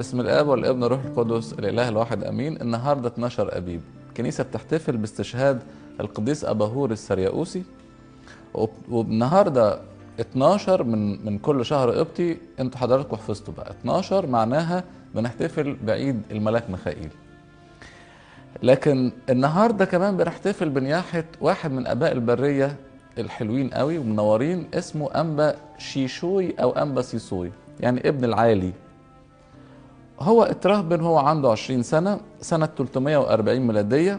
بسم الاب والابن والروح القدس الاله الواحد امين النهارده 12 ابيب الكنيسه بتحتفل باستشهاد القديس اباهور السرياوسي وب- والنهارده 12 من من كل شهر قبطي انتوا حضراتكم حفظتوا بقى 12 معناها بنحتفل بعيد الملاك ميخائيل لكن النهارده كمان بنحتفل بنياحه واحد من اباء البريه الحلوين قوي ومنورين اسمه انبا شيشوي او انبا سيسوي يعني ابن العالي هو اترهبن هو عنده 20 سنة سنة 340 ميلادية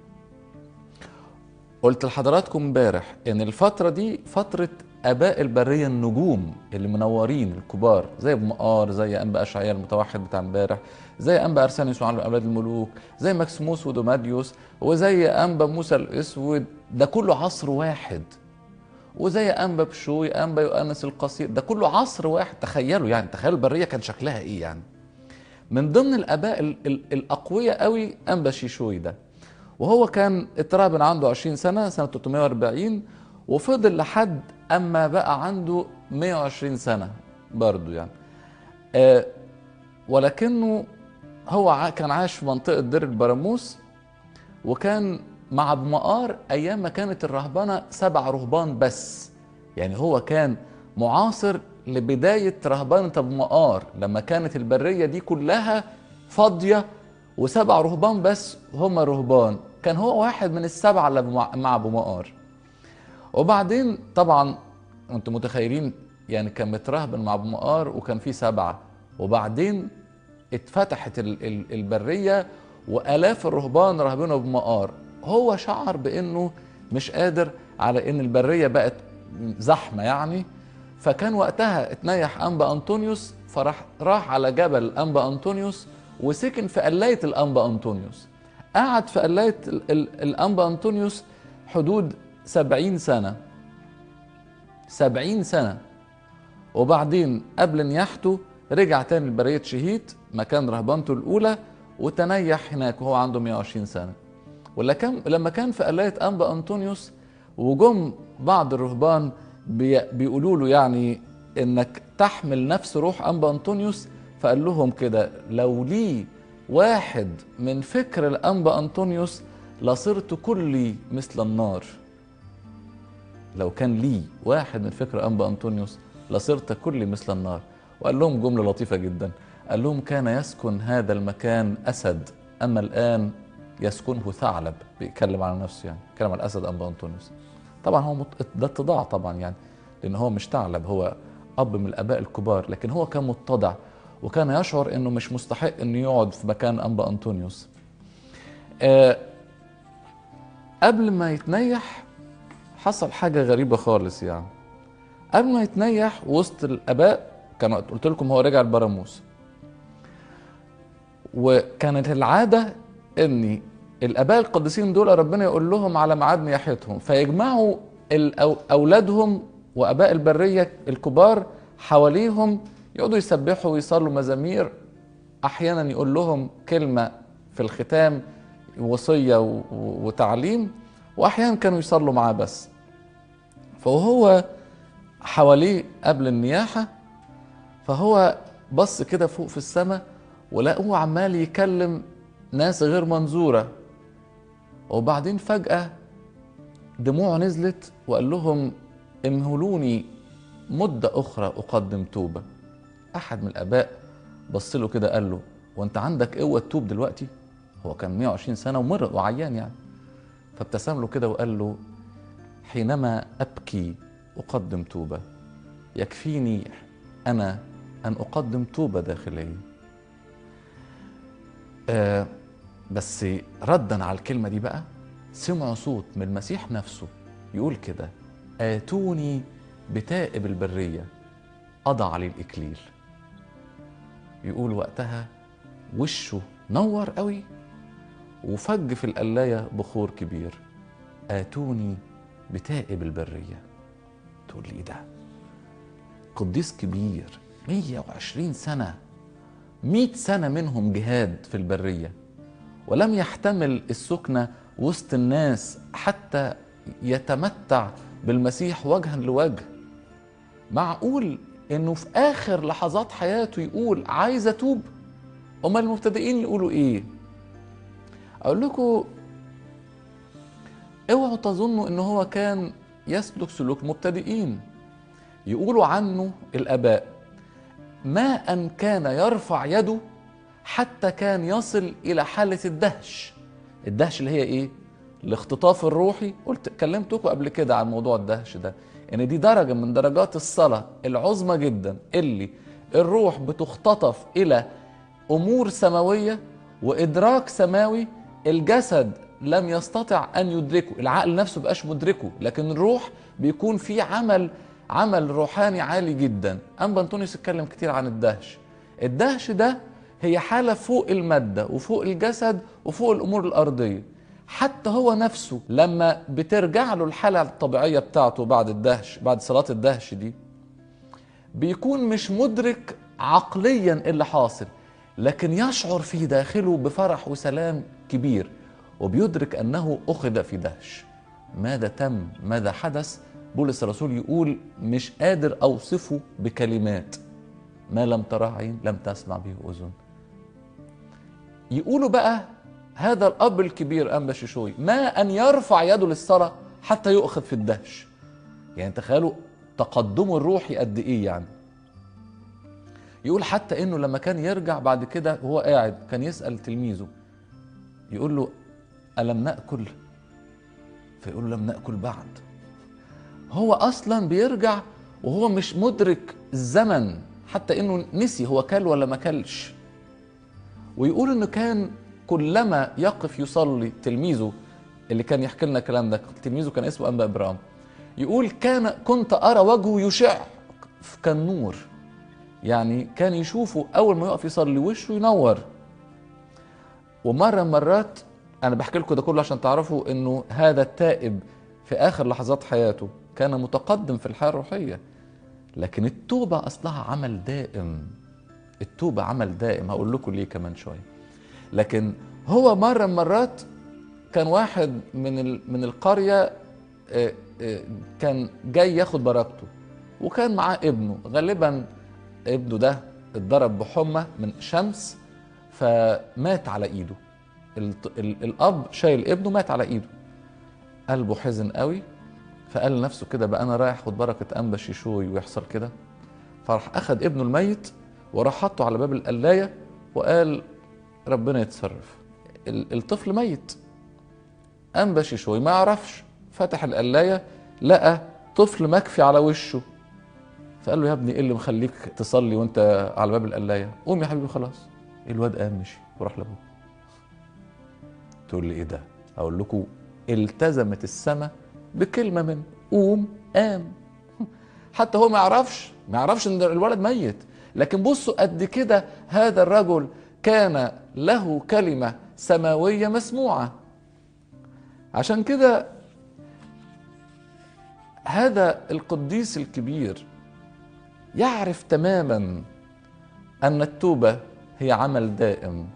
قلت لحضراتكم امبارح ان الفترة دي فترة اباء البرية النجوم اللي منورين الكبار زي ابو مقار زي انبا اشعياء المتوحد بتاع امبارح زي انبا ارسانيوس وعن اولاد الملوك زي مكسيموس ودوماديوس وزي انبا موسى الاسود ده كله عصر واحد وزي انبا بشوي انبا يؤنس القصير ده كله عصر واحد تخيلوا يعني تخيلوا البريه كان شكلها ايه يعني من ضمن الاباء ال- ال- الاقوياء قوي انبا شيشوي ده وهو كان اترهبن عنده 20 سنه سنه 340 وفضل لحد اما بقى عنده 120 سنه برضه يعني آه ولكنه هو ع- كان عايش في منطقه دير البراموس وكان مع ابو مقار ايام ما كانت الرهبنه سبع رهبان بس يعني هو كان معاصر لبدايه رهبنه ابو مقار لما كانت البريه دي كلها فاضيه وسبع رهبان بس هم رهبان كان هو واحد من السبعه اللي مع- مع ابو مقار وبعدين طبعا انتم متخيلين يعني كان مترهبن مع ابو مقار وكان في سبعه وبعدين اتفتحت ال- ال- البريه والاف الرهبان رهبنوا ابو مقار هو شعر بانه مش قادر على ان البريه بقت زحمه يعني فكان وقتها اتنيح انبا انطونيوس فراح راح على جبل انبا انطونيوس وسكن في قلايه الانبا انطونيوس قعد في قلايه ال- ال- الانبا انطونيوس حدود سبعين سنه سبعين سنه وبعدين قبل نياحته رجع تاني لبرية شهيت مكان رهبانته الأولى وتنيح هناك وهو عنده 120 سنة ولا كان لما كان في قلاية أنبا أنطونيوس وجم بعض الرهبان بي بيقولوا له يعني إنك تحمل نفس روح أنبا أنطونيوس فقال لهم كده لو لي واحد من فكر الأنبا أنطونيوس لصرت كلي مثل النار لو كان لي واحد من فكر أنبا أنطونيوس لصرت كل مثل النار وقال لهم جملة لطيفة جدا قال لهم كان يسكن هذا المكان أسد أما الآن يسكنه ثعلب بيتكلم على نفسه يعني بيتكلم على الأسد أنبا أنطونيوس طبعا هو مت... ده اتضاع طبعا يعني لأن هو مش ثعلب هو أب من الآباء الكبار لكن هو كان متضع وكان يشعر إنه مش مستحق إنه يقعد في مكان أنبا أنطونيوس آه قبل ما يتنيح حصل حاجة غريبة خالص يعني قبل ما يتنيح وسط الآباء كانوا قلت لكم هو رجع البراموس وكانت العادة إن الآباء القديسين دول ربنا يقول لهم على ميعاد نياحتهم فيجمعوا الأو- أولادهم وآباء البرية الكبار حواليهم يقعدوا يسبحوا ويصلوا مزامير أحيانا يقول لهم كلمة في الختام وصية و- و- وتعليم وأحيانا كانوا يصلوا معاه بس فهو حواليه قبل النياحة فهو بص كده فوق في السماء ولقوه عمال يكلم ناس غير منظورة وبعدين فجأة دموعه نزلت وقال لهم امهلوني مدة أخرى أقدم توبة أحد من الآباء بص له كده قال له وأنت عندك قوة تتوب دلوقتي هو كان 120 سنة ومرض وعيان يعني فابتسم له كده وقال له حينما أبكي أقدم توبة يكفيني أنا أن أقدم توبة داخلية آه بس ردا على الكلمة دي بقى سمعوا صوت من المسيح نفسه يقول كده آتوني بتائب البرية أضع عليه الإكليل يقول وقتها وشه نور قوي وفج في القلاية بخور كبير آتوني بتائب البرية تقول لي إيه ده قديس كبير 120 سنة 100 سنة منهم جهاد في البرية ولم يحتمل السكنة وسط الناس حتى يتمتع بالمسيح وجها لوجه معقول انه في اخر لحظات حياته يقول عايز اتوب امال المبتدئين يقولوا ايه اقول لكم اوعوا تظنوا ان هو كان يسلك سلوك المبتدئين يقولوا عنه الاباء ما ان كان يرفع يده حتى كان يصل الى حاله الدهش الدهش اللي هي ايه الاختطاف الروحي قلت كلمتكم قبل كده عن موضوع الدهش ده ان دي درجه من درجات الصلاه العظمى جدا اللي الروح بتختطف الى امور سماويه وادراك سماوي الجسد لم يستطع ان يدركه العقل نفسه بقاش مدركه لكن الروح بيكون في عمل عمل روحاني عالي جدا أنبا أنطونيوس اتكلم كتير عن الدهش الدهش ده هي حالة فوق المادة وفوق الجسد وفوق الأمور الأرضية حتى هو نفسه لما بترجع له الحالة الطبيعية بتاعته بعد الدهش بعد صلاة الدهش دي بيكون مش مدرك عقليا اللي حاصل لكن يشعر في داخله بفرح وسلام كبير وبيدرك أنه أخذ في دهش ماذا تم ماذا حدث بولس الرسول يقول مش قادر أوصفه بكلمات ما لم تراه عين لم تسمع به أذن يقولوا بقى هذا الأب الكبير أنبا شيشوي ما أن يرفع يده للصلاة حتى يؤخذ في الدهش يعني تخيلوا تقدمه الروحي قد إيه يعني يقول حتى انه لما كان يرجع بعد كده وهو قاعد كان يسال تلميذه يقول له الم ناكل فيقول له لم ناكل بعد هو اصلا بيرجع وهو مش مدرك الزمن حتى انه نسي هو كل ولا ما كلش ويقول انه كان كلما يقف يصلي تلميذه اللي كان يحكي لنا الكلام ده تلميذه كان اسمه انبا ابراهيم يقول كان كنت ارى وجهه يشع كان نور يعني كان يشوفه اول ما يقف يصلي وشه ينور ومره مرات انا بحكي لكم ده كله عشان تعرفوا انه هذا التائب في اخر لحظات حياته كان متقدم في الحياه الروحيه لكن التوبه اصلها عمل دائم التوبه عمل دائم هقول لكم ليه كمان شويه لكن هو مره مرات كان واحد من من القريه كان جاي ياخد بركته وكان معاه ابنه غالبا ابنه ده اتضرب بحمى من شمس فمات على ايده الاب شايل ابنه مات على ايده قلبه حزن قوي فقال لنفسه كده بقى انا رايح اخد بركه انبا شيشوي ويحصل كده فراح اخد ابنه الميت وراح حطه على باب القلايه وقال ربنا يتصرف الطفل ميت انبا شيشوي ما يعرفش فتح القلايه لقى طفل مكفي على وشه فقال له يا ابني ايه اللي مخليك تصلي وانت على باب القلايه قوم يا حبيبي خلاص الواد قام مشي وراح لابوه تقول لي ايه ده اقول لكم التزمت السماء بكلمه من قوم قام حتى هو ما يعرفش ما يعرفش ان الولد ميت لكن بصوا قد كده هذا الرجل كان له كلمه سماويه مسموعه عشان كده هذا القديس الكبير يعرف تماما ان التوبه هي عمل دائم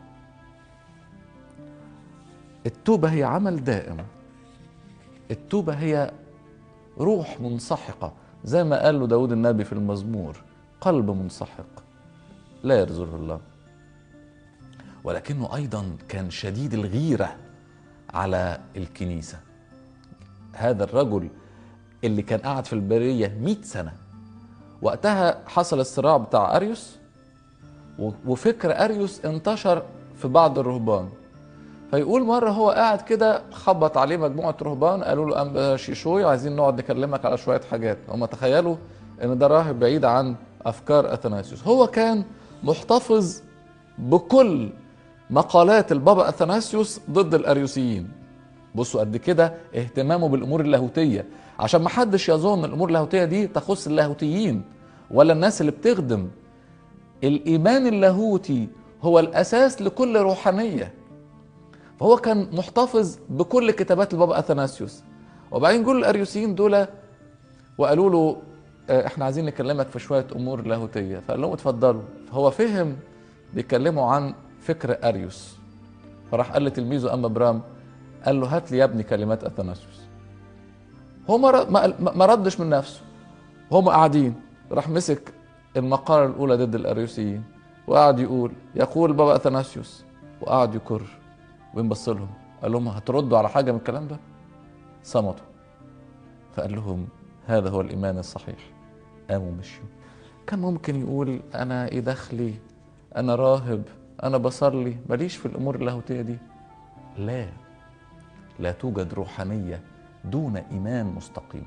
التوبه هي عمل دائم التوبه هي روح منسحقه زي ما قال له داود النبي في المزمور قلب منسحق لا يرزقه الله ولكنه ايضا كان شديد الغيره على الكنيسه هذا الرجل اللي كان قاعد في البريه مئة سنه وقتها حصل الصراع بتاع اريوس وفكر اريوس انتشر في بعض الرهبان فيقول مرة هو قاعد كده خبط عليه مجموعة رهبان قالوا له أنبا شيشوي عايزين نقعد نكلمك على شوية حاجات هم تخيلوا إن ده راهب بعيد عن أفكار أثناسيوس هو كان محتفظ بكل مقالات البابا أثناسيوس ضد الأريوسيين بصوا قد كده اهتمامه بالأمور اللاهوتية عشان ما حدش يظن الأمور اللاهوتية دي تخص اللاهوتيين ولا الناس اللي بتخدم الإيمان اللاهوتي هو الأساس لكل روحانية فهو كان محتفظ بكل كتابات البابا اثناسيوس وبعدين جول الاريوسيين دول وقالوا له احنا عايزين نكلمك في شويه امور لاهوتيه فقال لهم اتفضلوا فهو فهم بيتكلموا عن فكر اريوس فراح قال لتلميذه اما برام قال له هات لي يا ابني كلمات اثناسيوس هو ما ما ردش من نفسه هم قاعدين راح مسك المقاله الاولى ضد الاريوسيين وقعد يقول يقول بابا اثناسيوس وقعد يكر وبين بص لهم قال لهم هتردوا على حاجه من الكلام ده صمتوا فقال لهم هذا هو الايمان الصحيح قاموا مشيوا كان ممكن يقول انا ايه دخلي انا راهب انا بصلي ماليش في الامور اللاهوتيه دي لا لا توجد روحانيه دون ايمان مستقيم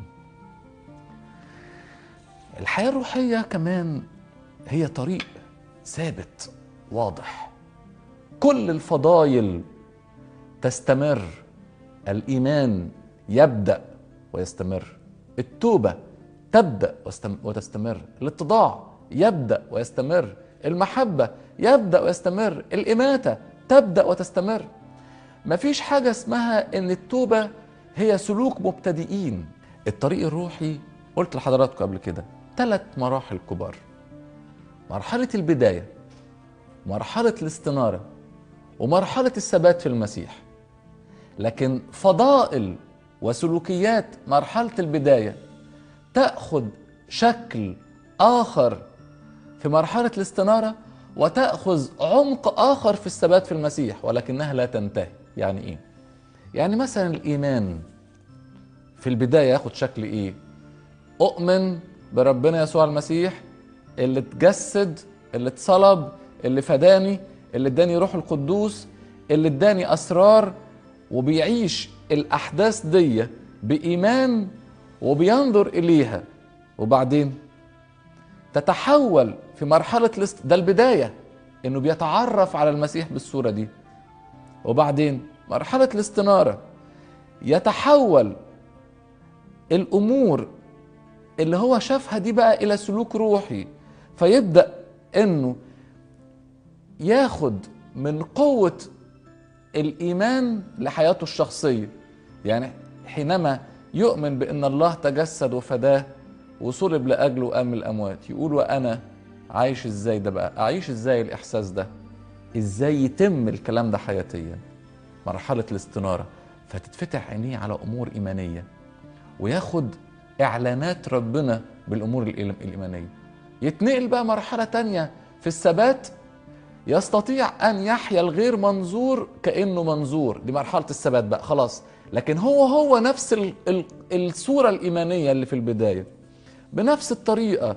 الحياه الروحيه كمان هي طريق ثابت واضح كل الفضائل تستمر الايمان يبدا ويستمر التوبه تبدا وتستمر الاتضاع يبدا ويستمر المحبه يبدا ويستمر الاماته تبدا وتستمر مفيش حاجه اسمها ان التوبه هي سلوك مبتدئين الطريق الروحي قلت لحضراتكم قبل كده ثلاث مراحل كبار مرحله البدايه مرحله الاستناره ومرحله الثبات في المسيح لكن فضائل وسلوكيات مرحله البدايه تاخذ شكل اخر في مرحله الاستناره وتاخذ عمق اخر في الثبات في المسيح ولكنها لا تنتهي يعني ايه يعني مثلا الايمان في البدايه ياخد شكل ايه اؤمن بربنا يسوع المسيح اللي اتجسد اللي اتصلب اللي فداني اللي اداني روح القدوس اللي اداني اسرار وبيعيش الاحداث دي بايمان وبينظر اليها وبعدين تتحول في مرحله الاست... ده البدايه انه بيتعرف على المسيح بالصوره دي وبعدين مرحله الاستناره يتحول الامور اللي هو شافها دي بقى الى سلوك روحي فيبدا انه ياخد من قوه الايمان لحياته الشخصيه يعني حينما يؤمن بان الله تجسد وفداه وصلب لاجله وقام من الاموات يقول وانا عايش ازاي ده بقى اعيش ازاي الاحساس ده ازاي يتم الكلام ده حياتيا مرحله الاستناره فتتفتح عينيه على امور ايمانيه وياخد اعلانات ربنا بالامور الايمانيه يتنقل بقى مرحله تانية في الثبات يستطيع ان يحيا الغير منظور كانه منظور دي مرحله الثبات بقى خلاص لكن هو هو نفس ال ال الصوره الايمانيه اللي في البدايه بنفس الطريقه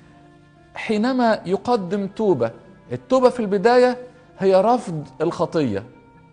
حينما يقدم توبه التوبه في البدايه هي رفض الخطيه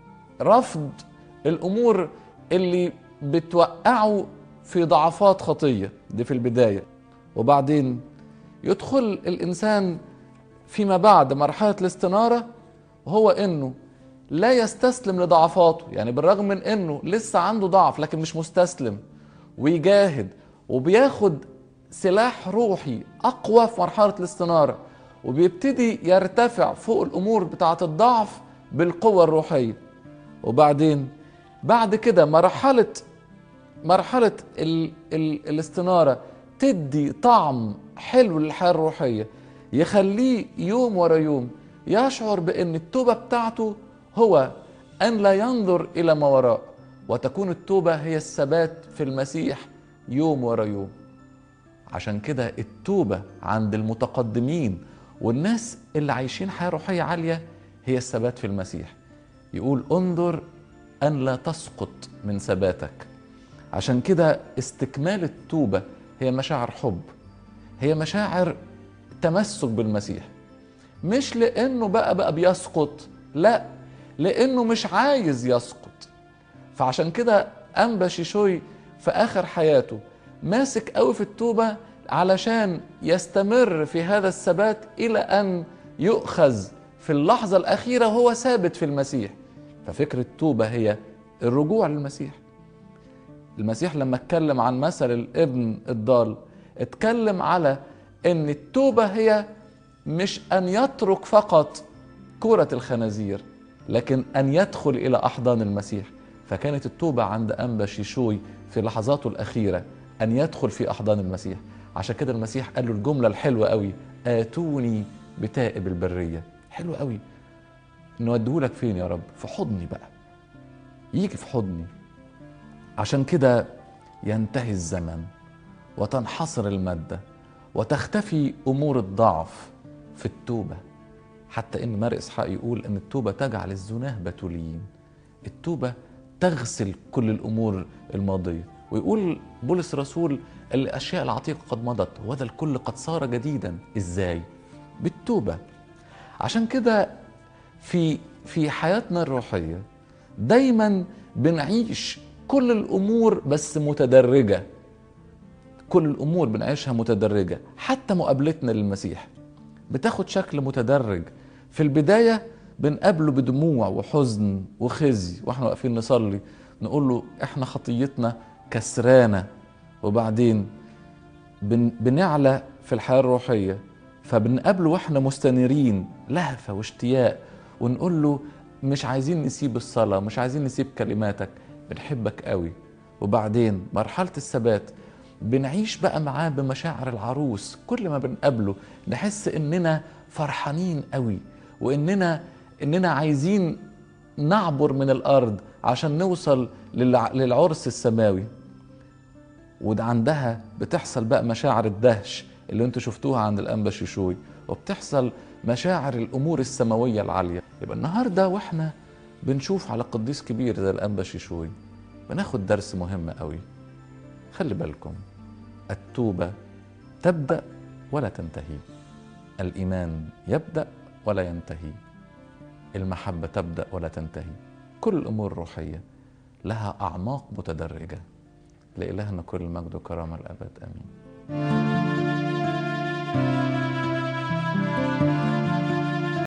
رفض الامور اللي بتوقعه في ضعفات خطيه دي في البدايه وبعدين يدخل الانسان فيما بعد مرحله الاستناره وهو انه لا يستسلم لضعفاته يعني بالرغم من انه لسه عنده ضعف لكن مش مستسلم ويجاهد وبياخد سلاح روحي اقوى في مرحله الاستناره وبيبتدي يرتفع فوق الامور بتاعه الضعف بالقوه الروحيه وبعدين بعد كده مرحله مرحله ال ال الاستناره تدي طعم حلو للحياه الروحيه يخليه يوم ورا يوم يشعر بان التوبه بتاعته هو ان لا ينظر الى ما وراء وتكون التوبه هي الثبات في المسيح يوم ورا يوم عشان كده التوبه عند المتقدمين والناس اللي عايشين حياه روحيه عاليه هي الثبات في المسيح يقول انظر ان لا تسقط من ثباتك عشان كده استكمال التوبه هي مشاعر حب هي مشاعر تمسك بالمسيح مش لانه بقى بقى بيسقط لا لانه مش عايز يسقط فعشان كده انبا شيشوي في اخر حياته ماسك قوي في التوبه علشان يستمر في هذا الثبات الى ان يؤخذ في اللحظه الاخيره هو ثابت في المسيح ففكره التوبه هي الرجوع للمسيح المسيح لما اتكلم عن مثل الابن الضال اتكلم على ان التوبه هي مش ان يترك فقط كره الخنازير لكن ان يدخل الى احضان المسيح فكانت التوبه عند انبا شيشوي في لحظاته الاخيره ان يدخل في احضان المسيح عشان كده المسيح قال له الجمله الحلوه قوي اتوني بتائب البريه حلو قوي نوديهولك فين يا رب في حضني بقى يجي في حضني عشان كده ينتهي الزمن وتنحصر الماده وتختفي امور الضعف في التوبه حتى ان ماري اسحاق يقول ان التوبه تجعل الزناه بتوليين التوبه تغسل كل الامور الماضيه ويقول بولس الرسول الاشياء العتيقه قد مضت وهذا الكل قد صار جديدا ازاي بالتوبه عشان كده في في حياتنا الروحيه دايما بنعيش كل الامور بس متدرجه كل الامور بنعيشها متدرجه حتى مقابلتنا للمسيح بتاخد شكل متدرج في البدايه بنقابله بدموع وحزن وخزي واحنا واقفين نصلي نقول له احنا خطيتنا كسرانه وبعدين بن بنعلى في الحياه الروحيه فبنقابله واحنا مستنيرين لهفه واشتياق ونقول له مش عايزين نسيب الصلاه مش عايزين نسيب كلماتك بنحبك قوي وبعدين مرحله الثبات بنعيش بقى معاه بمشاعر العروس كل ما بنقابله نحس اننا فرحانين قوي واننا اننا عايزين نعبر من الارض عشان نوصل للع- للعرس السماوي وده عندها بتحصل بقى مشاعر الدهش اللي انتوا شفتوها عند الانبا شيشوي وبتحصل مشاعر الامور السماويه العاليه يبقى النهارده واحنا بنشوف على قديس كبير زي الانبا شيشوي بناخد درس مهم قوي خلي بالكم التوبه تبدا ولا تنتهي الايمان يبدا ولا ينتهي المحبه تبدا ولا تنتهي كل الامور الروحيه لها اعماق متدرجه لإلهنا كل المجد وكرامه الابد امين